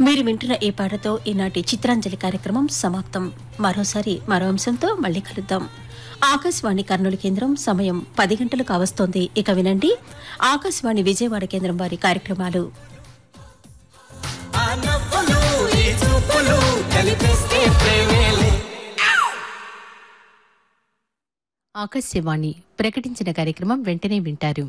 మీరు వింటున్న ఈ పాటతో ఈనాటి చిత్రాంజలి కార్యక్రమం సమాప్తం మరోసారి మరో అంశంతో మళ్ళీ కలుద్దాం ఆకాశవాణి కర్నూలు కేంద్రం సమయం పది గంటలు కావస్తోంది ఇక వినండి ఆకాశవాణి విజయవాడ కేంద్రం వారి కార్యక్రమాలు ఆ నవ్వులు ఈ చూపులు కలిపిస్తే ప్రేమేలే ఆకాశవాణి ప్రకటించిన కార్యక్రమం వెంటనే వింటారు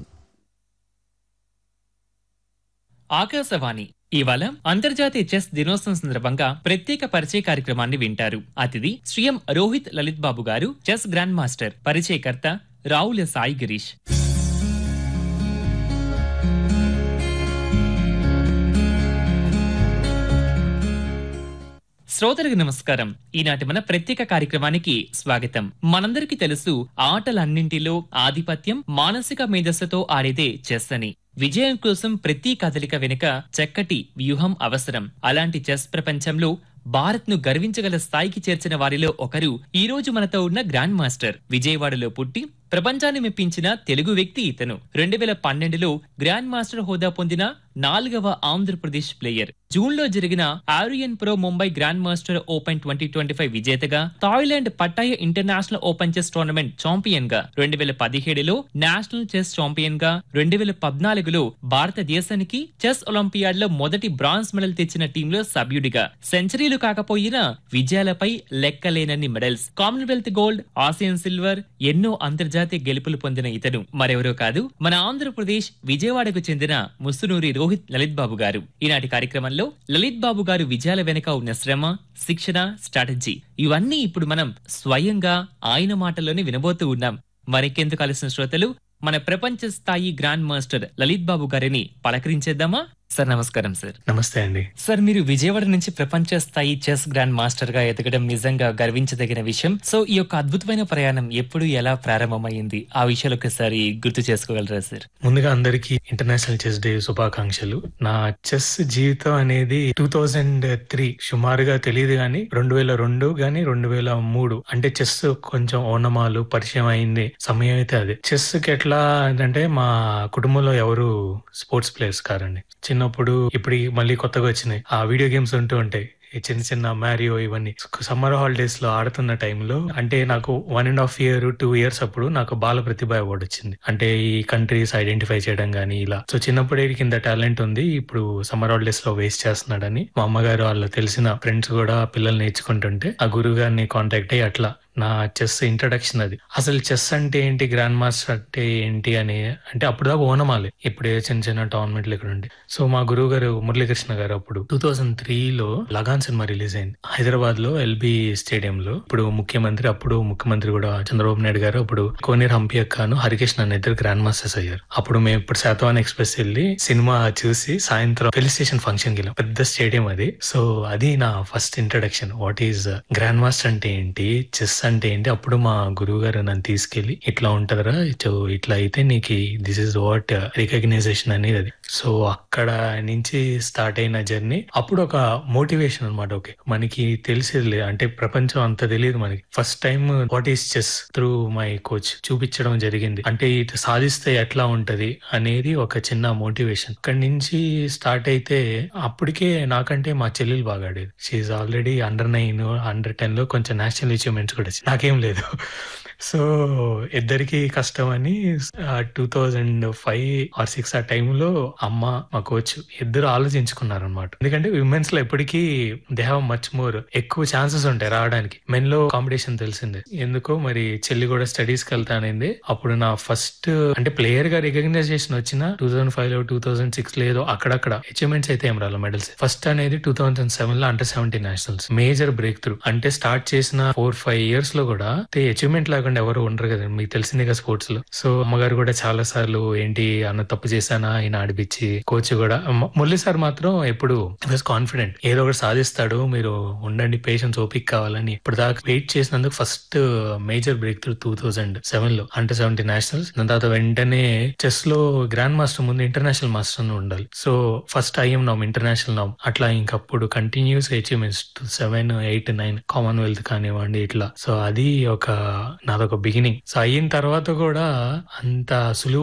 ఆకాశవాణి ఇవాళ అంతర్జాతీయ చెస్ దినోత్సవం సందర్భంగా ప్రత్యేక పరిచయ కార్యక్రమాన్ని వింటారు అతిథి శ్రీఎం రోహిత్ లలిత్ బాబు గారు చెస్ గ్రాండ్ మాస్టర్ పరిచయకర్త రావుల సాయి గిరీష్ శ్రోతలకు నమస్కారం ఈనాటి మన ప్రత్యేక కార్యక్రమానికి స్వాగతం మనందరికీ తెలుసు ఆటలన్నింటిలో ఆధిపత్యం మానసిక మేధస్సుతో ఆడేదే చెస్ అని విజయం కోసం ప్రతి కదలిక వెనుక చక్కటి వ్యూహం అవసరం అలాంటి చెస్ ప్రపంచంలో భారత్ ను గర్వించగల స్థాయికి చేర్చిన వారిలో ఒకరు ఈ రోజు మనతో ఉన్న గ్రాండ్ మాస్టర్ విజయవాడలో పుట్టి ప్రపంచాన్ని మెప్పించిన తెలుగు వ్యక్తి ఇతను రెండు వేల పన్నెండులో గ్రాండ్ మాస్టర్ హోదా పొందిన నాలుగవ ఆంధ్రప్రదేశ్ ప్లేయర్ జూన్ లో జరిగిన Aryan pro Mumbai grandmaster open twenty twenty five విజేతగా Thailand Pattaya international open chess tournament champion గా రెండు వేల పదిహేడులో నేషనల్ చెస్ ఛాంపియన్ గా రెండు వేల పద్నాలుగులో భారతదేశానికి చెస్ ఒలింపియాడ్ లో మొదటి బ్రాంజ్ మెడల్ తెచ్చిన టీంలో సభ్యుడిగా సెంచరీలు కాకపోయినా విజయాలపై లెక్కలేనన్ని medals commonwealth gold Asian silver ఎన్నో అంతర్జాతీయ గెలుపులు పొందిన ఇతను మరెవరో కాదు మన ఆంధ్రప్రదేశ్ విజయవాడకు చెందిన ముసునూరి రోహిత్ లలిత్ బాబు గారు ఈనాటి కార్యక్రమంలో లలిత్ బాబు గారు విజయాల వెనుక ఉన్న శ్రమ శిక్షణ స్ట్రాటజీ ఇవన్నీ ఇప్పుడు మనం స్వయంగా ఆయన మాటల్లోనే వినబోతూ ఉన్నాం మరికెందుకు కలిసిన శ్రోతలు మన ప్రపంచ స్థాయి గ్రాండ్ మాస్టర్ లలిత్ బాబు గారిని పలకరించేద్దామా సార్ నమస్కారం సార్ నమస్తే అండి సార్ మీరు విజయవాడ నుంచి ప్రపంచ స్థాయి చెస్ గ్రాండ్ మాస్టర్ గా ఎదగడం నిజంగా గర్వించదగిన విషయం సో ఈ యొక్క అద్భుతమైన ప్రయాణం ఎప్పుడు ఎలా ప్రారంభమైంది ఆ విషయాలు ఒకసారి గుర్తు చేసుకోగలరా సార్ ముందుగా అందరికి ఇంటర్నేషనల్ చెస్ డే శుభాకాంక్షలు నా చెస్ జీవితం అనేది టూ థౌజండ్ త్రీ సుమారుగా తెలియదు గాని రెండు వేల రెండు గాని రెండు వేల మూడు అంటే చెస్ కొంచెం ఓనమాలు పరిచయం అయింది సమయం అయితే అది చెస్ కి ఎట్లా అంటే మా కుటుంబంలో ఎవరు స్పోర్ట్స్ ప్లేయర్స్ కారండి చిన్నప్పుడు ఇప్పుడు మళ్ళీ కొత్తగా వచ్చినాయి ఆ వీడియో గేమ్స్ ఉంటూ ఉంటాయి ఈ చిన్న చిన్న మ్యారియో ఇవన్నీ సమ్మర్ హాలిడేస్ లో ఆడుతున్న టైంలో అంటే నాకు one and half year two years అప్పుడు నాకు బాల ప్రతిభ అవార్డు వచ్చింది అంటే ఈ కంట్రీస్ ఐడెంటిఫై చేయడం గానీ ఇలా సో చిన్నప్పుడే కింద టాలెంట్ ఉంది ఇప్పుడు సమ్మర్ హాలిడేస్ లో వేస్ట్ చేస్తున్నాడని మా అమ్మగారు వాళ్ళ తెలిసిన ఫ్రెండ్స్ కూడా పిల్లలు నేర్చుకుంటుంటే ఆ గురువు గారిని కాంటాక్ట్ అయ్యి అట్లా నా చెస్ ఇంట్రడక్షన్ అది అసలు చెస్ అంటే ఏంటి గ్రాండ్ మాస్టర్ అంటే ఏంటి అని అంటే అప్పుడు దాకా ఓనమాలి ఇప్పుడే చిన్న చిన్న టోర్నమెంట్లు ఇక్కడ ఉండి సో మా గురువు గారు మురళీకృష్ణ గారు అప్పుడు టూ థౌసండ్ త్రీ లో లగాన్ సినిమా రిలీజ్ అయింది హైదరాబాద్ లో ఎల్బి స్టేడియం లో ఇప్పుడు ముఖ్యమంత్రి అప్పుడు ముఖ్యమంత్రి కూడా చంద్రబాబు నాయుడు గారు అప్పుడు కోనేరు హంపి అక్కను హరికృష్ణ అనే ఇద్దరు గ్రాండ్ మాస్టర్స్ అయ్యారు అప్పుడు మేము ఇప్పుడు శాతవాన్ ఎక్స్ప్రెస్ వెళ్ళి సినిమా చూసి సాయంత్రం పెళ్లి స్టేషన్ ఫంక్షన్ కి వెళ్ళాం పెద్ద స్టేడియం అది సో అది నా first introduction what is grandmaster అంటే ఏంటి చెస్ అంటే ఏంటి అప్పుడు మా గురువు గారు నన్ను తీసుకెళ్లి ఇట్లా ఉంటదరా సో ఇట్లా అయితే నీకు దిస్ ఇస్ వాట్ రికగ్నైజేషన్ అనేది అది సో అక్కడ నుంచి స్టార్ట్ అయిన జర్నీ అప్పుడు ఒక మోటివేషన్ అనమాట ఓకే మనకి తెలిసేది లేదు అంటే ప్రపంచం అంత తెలియదు మనకి first time what is chess through my coach చూపించడం జరిగింది అంటే ఇది సాధిస్తే ఎట్లా ఉంటది అనేది ఒక చిన్న మోటివేషన్ అక్కడి నుంచి స్టార్ట్ అయితే అప్పటికే నాకంటే మా చెల్లెలు బాగా ఆడేది she already under nine under ten లో కొంచెం నేషనల్ అచీవ్మెంట్స్ కూడా వచ్చాయి. నాకేం లేదు సో ఇద్దరికి కష్టం అని two thousand five or six ఆ టైంలో అమ్మ మా కోచ్ ఇద్దరు ఆలోచించుకున్నారు అనమాట ఎందుకంటే విమెన్స్ లో ఎప్పటికీ దే హ్యావ్ మచ్ మోర్ ఎక్కువ ఛాన్సెస్ ఉంటాయి రావడానికి మెన్ లో కాంపిటీషన్ తెలిసిందే ఎందుకో మరి చెల్లి కూడా స్టడీస్ కి వెళ్తానంది అప్పుడు నా ఫస్ట్ అంటే ప్లేయర్ గా రికగ్నైజేషన్ వచ్చిన టూ థౌసండ్ ఫైవ్ లో టూ థౌసండ్ సిక్స్ లేదో అక్కడక్కడ అచీవ్మెంట్స్ అయితే ఏం రాలి మెడల్స్ ఫస్ట్ అనేది టూ థౌసండ్ సెవెన్ లో under seventeen nationals major breakthrough అంటే స్టార్ట్ చేసిన ఫోర్ ఫైవ్ ఇయర్స్ లో కూడా అచీవ్మెంట్ లేకుండా ఎవరు ఉండరు కదా మీకు తెలిసిందే కదా స్పోర్ట్స్ లో సో అమ్మగారు కూడా చాలా సార్లు ఏంటి అన్న తప్పు చేశానా ఈయన ఆడిపించి కోచ్ కూడా మ- మురళి సార్ మాత్రం ఎప్పుడు కాన్ఫిడెంట్ ఏదో ఒకటి సాధిస్తాడు మీరు ఉండండి పేషెన్స్ ఓపిక కావాలని ఇప్పుడు దాకా వెయిట్ చేసినందుకు first major break through two thousand seven లో అండర్ సెవెంటీ నేషనల్స్ దాని తర్వాత వెంటనే చెస్ లో గ్రాండ్ మాస్టర్ ముందు ఇంటర్నేషనల్ మాస్టర్ అని ఉండాలి సో ఫస్ట్ ఐఎం నామ్ ఇంటర్నేషనల్ నామ్ అట్లా ఇంకప్పుడు continuous achievements seven eight nine Commonwealth కానివ్వండి ఇట్లా సో అది ఒక నాదొక బిగినింగ్ సో అయిన తర్వాత కూడా అంత సులువు